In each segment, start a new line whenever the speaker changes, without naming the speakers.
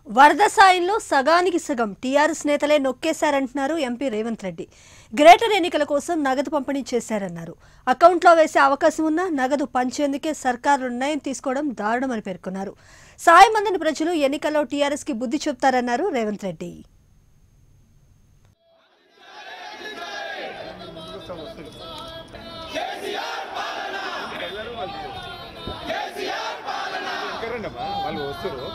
వరద సాయంలో సగానికి సగం టీఆర్ఎస్ నేతలే నొక్కేశారంటున్నారు ఎంపీ రేవంత్ రెడ్డి గ్రేటర్ ఎన్నికల కోసం నగదు పంపిణీ చేశారన్నారు అకౌంట్లో వేసే అవకాశం ఉన్నా నగదు పంచేందుకే సర్కారు నిర్ణయం తీసుకోవడం దారుణమని పేర్కొన్నారు సాయం అందని ప్రజలు ఎన్నికల్లో టీఆర్ఎస్ కి బుద్ధి చెప్తారన్నారు రేవంత్ రెడ్డి
ఎక్కడండమ్మా వాళ్ళు వస్తారు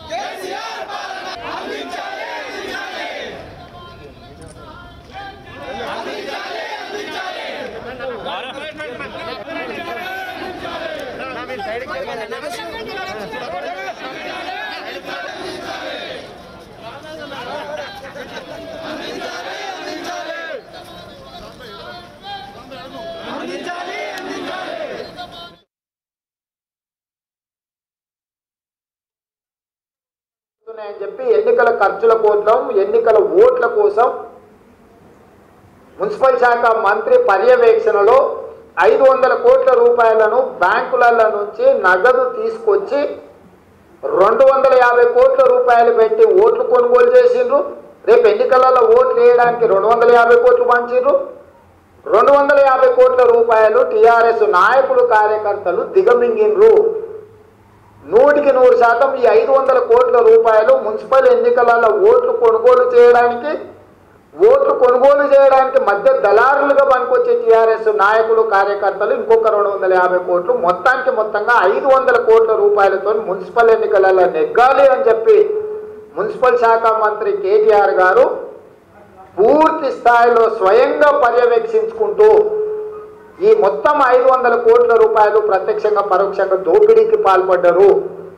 అని చెప్పి ఎన్నికల ఖర్చుల కోసం ఎన్నికల ఓట్ల కోసం మున్సిపల్ శాఖ మంత్రి పర్యవేక్షణలో ఐదు వందల కోట్ల రూపాయలను బ్యాంకుల నుంచి నగదు తీసుకొచ్చి రెండు వందల యాభై కోట్ల రూపాయలు పెట్టి ఓట్లు కొనుగోలు చేసిండ్రు రేపు ఎన్నికలలో ఓట్లు వేయడానికి రెండు వందల యాభై కోట్లు పంచిండ్రు రెండు వందల యాభై కోట్ల రూపాయలు టీఆర్ఎస్ నాయకులు కార్యకర్తలు దిగమింగిండ్రు నూటికి నూరు శాతం ఈ ఐదు వందల కోట్ల రూపాయలు మున్సిపల్ ఎన్నికలలో ఓట్లు కొనుగోలు చేయడానికి ఓట్లు కొనుగోలు చేయడానికి మధ్య దళారులుగా పనికొచ్చే టీఆర్ఎస్ నాయకులు కార్యకర్తలు ఇంకొక రెండు వందల యాభై కోట్లు మొత్తానికి మొత్తంగా ఐదు వందల కోట్ల రూపాయలతో మున్సిపల్ ఎన్నికలలో నెగ్గాలి అని చెప్పి మున్సిపల్ శాఖ మంత్రి కేటీఆర్ గారు పూర్తి స్థాయిలో స్వయంగా పర్యవేక్షించుకుంటూ ఈ మొత్తం ఐదు వందల కోట్ల రూపాయలు ప్రత్యక్షంగా పరోక్షంగా దోపిడీకి పాల్పడ్డారు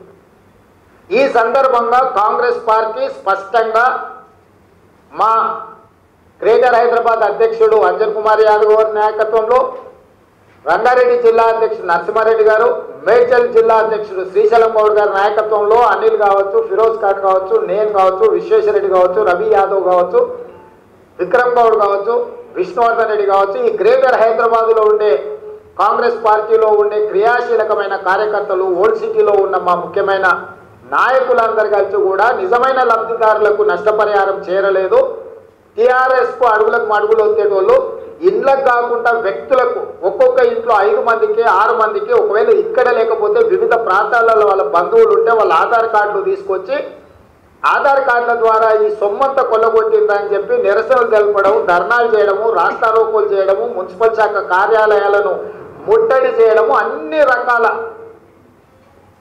ఈ సందర్భంగా కాంగ్రెస్ పార్టీ స్పష్టంగా మా గ్రేటర్ హైదరాబాద్ అధ్యక్షుడు అంజన్ కుమార్ యాదవ్ గారి నాయకత్వంలో రంగారెడ్డి జిల్లా అధ్యక్షుడు నరసింహారెడ్డి గారు మేడ్చల్ జిల్లా అధ్యక్షుడు శ్రీశైలం గౌడ్ గారి నాయకత్వంలో అనిల్ కావచ్చు ఫిరోజ్ ఖాన్ కావచ్చు నేను కావచ్చు విశ్వేశ్వరరెడ్డి కావచ్చు రవి యాదవ్ కావచ్చు విక్రమ్ గౌడ్ కావచ్చు విష్ణువర్ధన్ రెడ్డి కావచ్చు ఈ గ్రేటర్ హైదరాబాద్లో ఉండే కాంగ్రెస్ పార్టీలో ఉండే క్రియాశీలకమైన కార్యకర్తలు ఓల్డ్ సిటీలో ఉన్న మా ముఖ్యమైన నాయకులందరూ కలిసి కూడా నిజమైన లబ్ధిదారులకు నష్టపరిహారం చేరలేదు టీఆర్ఎస్కు అడుగులకు అడుగులు వచ్చేటోళ్ళు ఇండ్లకు కాకుండా వ్యక్తులకు ఒక్కొక్క ఇంట్లో ఐదు మందికి ఆరు మందికి ఒకవేళ ఇక్కడ లేకపోతే వివిధ ప్రాంతాలలో వాళ్ళ బంధువులు ఉంటే వాళ్ళ ఆధార్ కార్డులు తీసుకొచ్చి ఆధార్ కార్డుల ద్వారా ఈ సొమ్మంతా కొల్లగొట్టిందని చెప్పి నిరసనలు తెలపడం ధర్నాలు చేయడము రాస్తారోకోలు చేయడము మున్సిపల్ శాఖ కార్యాలయాలను ముట్టడి చేయడము అన్ని రకాల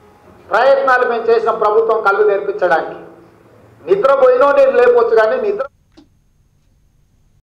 ప్రయత్నాలు మేము చేసిన ప్రభుత్వం కళ్ళు తెరిపించడానికి నిద్రపోయినో నేను లేపొచ్చు కానీ నిద్ర